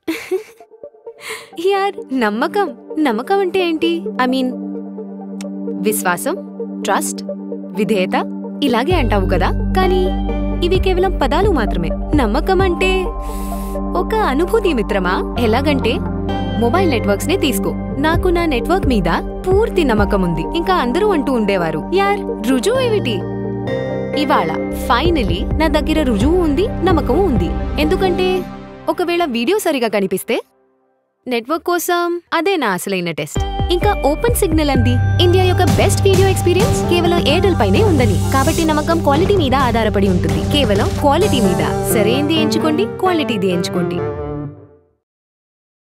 యార్ నమ్మకం నమ్మకం అంటే ఏంటి ఐ మీన్ విశ్వాసం ట్రస్ట్ విధేయత ఇలాగే అంటావు కదా కానీ ఇవి కేవలం పదాలు మాత్రమే నమ్మకం అంటే ఒక అనుభూతి మిత్రమా ఎలాగంటే మొబైల్ నెట్వర్క్స్ నే తీసుకో నాకు నా నెట్వర్క్ మీద పూర్తి నమ్మకం ఉంది ఇంకా అందరూ అంటూ ఉండేవారు యార్ రుజువు ఏమిటి ఇవాళ ఫైనలీ నా దగ్గర రుజువు ఉంది నమ్మకం ఉంది ఎందుకంటే ఒకవేళ వీడియో సరిగా కనిపిస్తే నెట్వర్క్ కోసం అదే నా అసలైన టెస్ట్ ఇంకా ఓపెన్ సిగ్నల్ అంది ఇండియా యొక్క బెస్ట్ వీడియో ఎక్స్పీరియన్స్ కేవలం ఎయిర్టెల్ పైనే ఉందని కాబట్టి నమ్మకం క్వాలిటీ మీద ఆధారపడి ఉంటుంది కేవలం క్వాలిటీ మీద సరైంది ఎంచుకోండి క్వాలిటీది ఎంచుకోండి